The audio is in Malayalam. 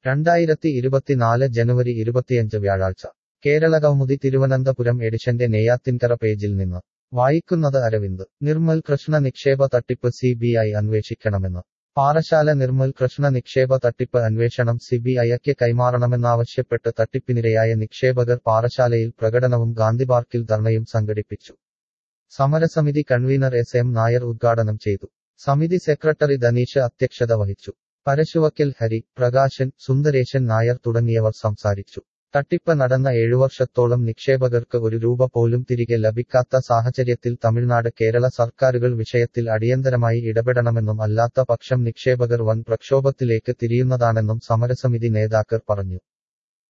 രണ്ടായിരത്തി ഇരുപത്തിനാല് ജനുവരി ഇരുപത്തിയഞ്ച് വ്യാഴാഴ്ച കേരളകൗമുദി തിരുവനന്തപുരം എഡിഷന്റെ നെയ്യാത്തിൻകര പേജിൽ നിന്ന് വായിക്കുന്നത് അരവിന്ദ് നിർമ്മൽ കൃഷ്ണ നിക്ഷേപ തട്ടിപ്പ് സി ബി ഐ അന്വേഷിക്കണമെന്ന് പാറശാല നിർമ്മൽ കൃഷ്ണ നിക്ഷേപ തട്ടിപ്പ് അന്വേഷണം സി ബി ഐക്ക് കൈമാറണമെന്നാവശ്യപ്പെട്ട് തട്ടിപ്പിനിരയായ നിക്ഷേപകർ പാറശാലയിൽ പ്രകടനവും ഗാന്ധിപാർക്കിൽ ധർണയും സംഘടിപ്പിച്ചു സമരസമിതി കൺവീനർ എസ് എം നായർ ഉദ്ഘാടനം ചെയ്തു സമിതി സെക്രട്ടറി ധനീഷ് അധ്യക്ഷത വഹിച്ചു പരശുവക്കൽ ഹരി പ്രകാശൻ സുന്ദരേശൻ നായർ തുടങ്ങിയവർ സംസാരിച്ചു തട്ടിപ്പ് നടന്ന ഏഴുവർഷത്തോളം നിക്ഷേപകർക്ക് ഒരു രൂപ പോലും തിരികെ ലഭിക്കാത്ത സാഹചര്യത്തിൽ തമിഴ്നാട് കേരള സർക്കാരുകൾ വിഷയത്തിൽ അടിയന്തരമായി ഇടപെടണമെന്നും അല്ലാത്ത പക്ഷം നിക്ഷേപകർ വൻ പ്രക്ഷോഭത്തിലേക്ക് തിരിയുന്നതാണെന്നും സമരസമിതി നേതാക്കൾ പറഞ്ഞു